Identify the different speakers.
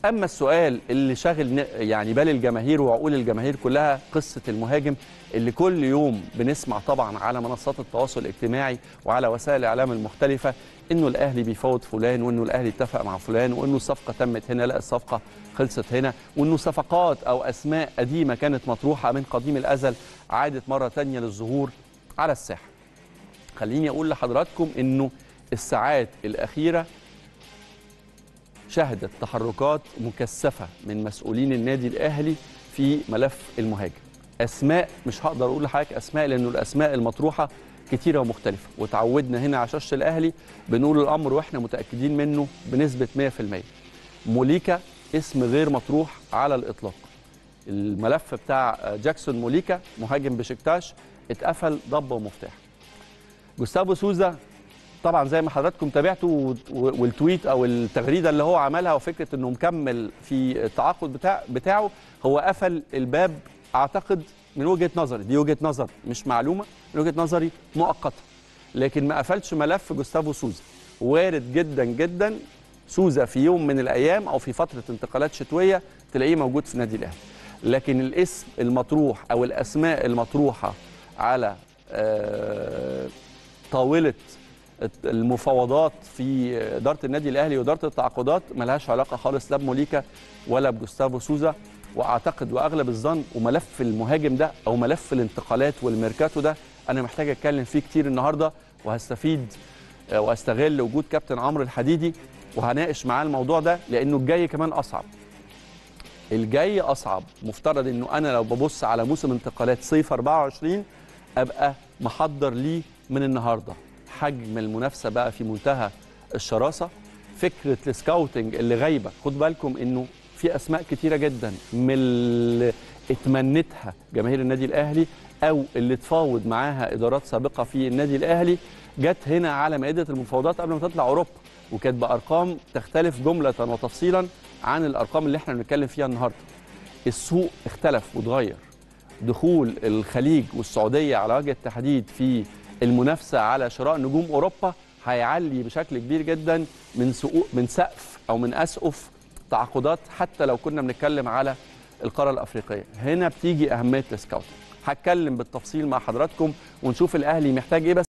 Speaker 1: اما السؤال اللي شاغل ن- يعني بال الجماهير وعقول الجماهير كلها قصه المهاجم اللي كل يوم بنسمع طبعا على منصات التواصل الاجتماعي وعلى وسائل الاعلام المختلفه انه الاهلي بيفاوض فلان وانه الاهلي اتفق مع فلان وانه الصفقه تمت هنا لا الصفقه خلصت هنا وانه صفقات او اسماء قديمه كانت مطروحه من قديم الازل عادت مره تانية للظهور على الساحه خليني اقول لحضراتكم انه الساعات الاخيره شهدت تحركات مكثفه من مسؤولين النادي الاهلي في ملف المهاجم اسماء مش هقدر اقول لحضرتك اسماء لانه الاسماء المطروحه كتيره ومختلفه وتعودنا هنا على شاشه الاهلي بنقول الامر واحنا متاكدين منه بنسبه 100% موليكا اسم غير مطروح على الاطلاق الملف بتاع جاكسون موليكا مهاجم بشكتاش اتقفل ضبه ومفتاح جوستافو سوزا طبعا زي ما حضراتكم تابعتوا و- والتويت او التغريده اللي هو عملها وفكره انه مكمل في التعاقد بتاع بتاعه هو قفل الباب اعتقد من وجهه نظري دي وجهه نظر مش معلومه من وجهه نظري مؤقته لكن ما قفلش ملف جوستافو سوزا وارد جدا جدا سوزا في يوم من الايام او في فتره انتقالات شتويه تلاقيه موجود في النادي الاهلي لكن الاسم المطروح او الاسماء المطروحه على آه، طاوله المفاوضات في اداره النادي الاهلي واداره التعاقدات ملهاش علاقه خالص لا بموليكا ولا بجوستافو سوزا واعتقد واغلب الظن وملف المهاجم ده او ملف الانتقالات والميركاتو ده انا محتاج اتكلم فيه كتير النهارده وهستفيد آه، واستغل وجود كابتن عمرو الحديدي وهناقش معاه الموضوع ده لانه الجاي كمان اصعب الجاي اصعب مفترض انه انا لو ببص على موسم انتقالات صيف 24 ابقى محضر ليه من النهارده حجم المنافسه بقى في منتهى الشراسه فكره السكاوتنج اللي غايبه خد بالكم انه في اسماء كتيره جدا من اللي اتمنتها جماهير النادي الاهلي او اللي تفاوض معاها ادارات سابقه في النادي الاهلي جت هنا على مائده المفاوضات قبل ما تطلع اوروبا وكانت بارقام تختلف جمله وتفصيلا عن الارقام اللي احنا بنتكلم فيها النهارده السوق اختلف واتغير دخول الخليج والسعوديه على وجه التحديد في المنافسه على شراء نجوم اوروبا هيعلي بشكل كبير جدا من سقوق من سقف او من اسقف تعاقدات حتى لو كنا بنتكلم على القاره الافريقيه هنا بتيجي اهميه السكاوت هتكلم بالتفصيل مع حضراتكم ونشوف الاهلي محتاج ايه بس